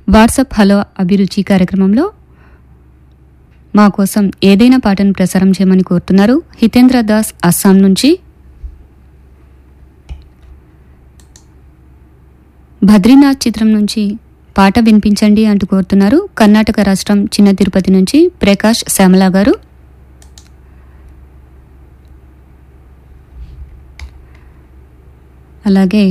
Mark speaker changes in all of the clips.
Speaker 1: WhatsApp hello అభిరుచి కార్యక్రమంలో మా కోసం ఏదైనా పాటను ప్రసారం చేయమని కోరుతున్నారు హితేంద్ర దాస్ అస్సాం నుంచి బద్రీనాథ్ చిత్రం నుంచి పాట వినిపించండి అంటూ కోరుతున్నారు కర్ణాటక రాష్ట్రం చిన్న తిరుపతి నుంచి ప్రకాష్ శ్యామల గారు అలాగే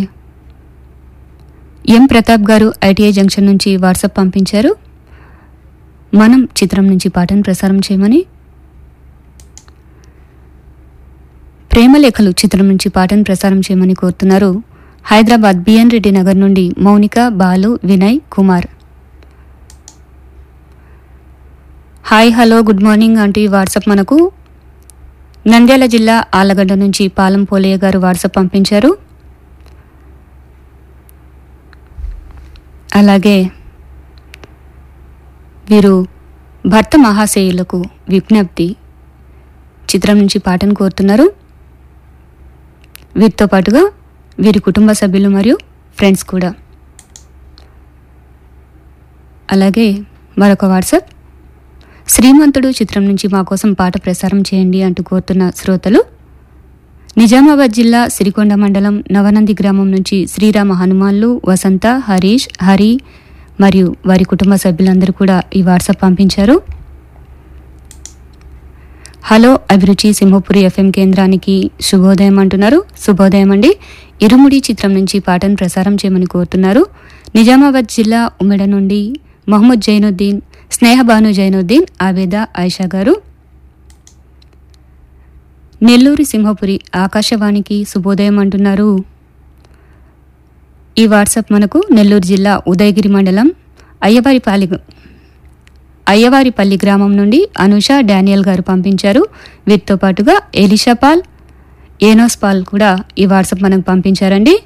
Speaker 1: ఎం ప్రతాప్ గారు ఐటీఐ జంక్షన్ నుంచి వాట్సాప్ పంపించారు మనం చిత్రం నుంచి పాటను ప్రసారం చేయమని ప్రేమలేఖలు చిత్రం నుంచి పాటను ప్రసారం చేయమని కోరుతున్నారు హైదరాబాద్ బిఎన్ రెడ్డి నగర్ నుండి Mounika Balu Vinay Kumar hi hello good morning అంటూ ఈ వాట్సాప్ మనకు నంద్యాల జిల్లా ఆలగడ్డ నుంచి పాలం పోలయ్య గారు వాట్సాప్ పంపించారు అలాగే వీరు భర్త మహాశయులకు విజ్ఞప్తి చిత్రం నుంచి పాటను కోరుతున్నారు వీరితో పాటుగా వీరి కుటుంబ సభ్యులు మరియు ఫ్రెండ్స్ కూడా అలాగే మరొక వాట్సాప్ శ్రీమంతుడు చిత్రం నుంచి మా కోసం పాట ప్రసారం చేయండి అంటూ కోరుతున్న శ్రోతలు నిజామాబాద్ జిల్లా సిరికొండ మండలం నవనంది గ్రామం నుంచి శ్రీరామ హనుమాన్లు వసంత హరీష్ హరి మరియు వారి కుటుంబ సభ్యులందరూ కూడా ఈ వాట్సాప్ పంపించారు హలో అభిరుచి సింహపురి ఎఫ్ఎం కేంద్రానికి శుభోదయం అంటున్నారు శుభోదయం అండి ఇరుముడి చిత్రం నుంచి పాటను ప్రసారం చేయమని కోరుతున్నారు నిజామాబాద్ జిల్లా ఉమెడ నుండి మహమ్మద్ జైనుద్దీన్ స్నేహబాను జైనుద్దీన్ ఆబేద ఆయిషా గారు నెల్లూరి సింహపురి ఆకాశవాణికి శుభోదయం అంటున్నారు ఈ వాట్సాప్ మనకు నెల్లూరు జిల్లా ఉదయగిరి మండలం అయ్యవారిపాలి అయ్యవారిపల్లి గ్రామం నుండి అనుష డానియల్ గారు పంపించారు వీరితో పాటుగా ఎలిషా పాల్ ఏనోస్ పాల్ కూడా ఈ వాట్సాప్ మనకు పంపించారండి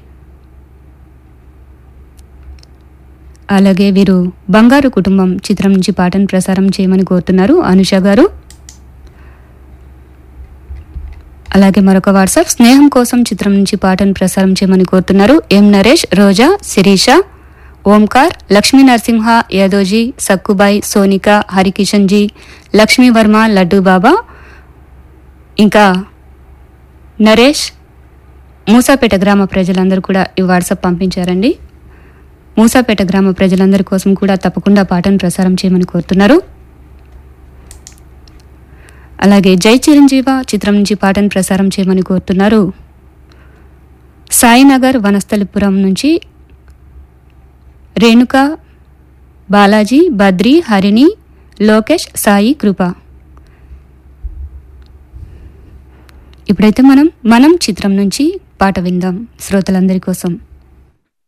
Speaker 1: అలాగే వీరు బంగారు కుటుంబం చిత్రం నుంచి పాటను ప్రసారం చేయమని కోరుతున్నారు అనుష గారు అలాగే మరొక వాట్సాప్ స్నేహం కోసం చిత్రం నుంచి పాటను ప్రసారం చేయమని కోరుతున్నారు ఎం నరేష్ రోజా శిరీష ఓంకార్ లక్ష్మీ నరసింహ యాదోజీ సక్కుబాయ్ సోనిక హరికిషన్ జీ లక్ష్మీ వర్మ లడ్డూ బాబా ఇంకా నరేష్ మూసాపేట గ్రామ ప్రజలందరూ కూడా ఈ వాట్సాప్ పంపించారండి మూసాపేట గ్రామ ప్రజలందరి కోసం కూడా తప్పకుండా పాటను ప్రసారం చేయమని కోరుతున్నారు అలాగే జై చిరంజీవ చిత్రం నుంచి పాటను ప్రసారం చేయమని కోరుతున్నారు సాయినగర్ వనస్థలిపురం నుంచి రేణుక బాలాజీ బద్రి హరిణి లోకేష్ సాయి కృప ఇప్పుడైతే మనం మనం చిత్రం నుంచి పాట విందాం శ్రోతలందరి కోసం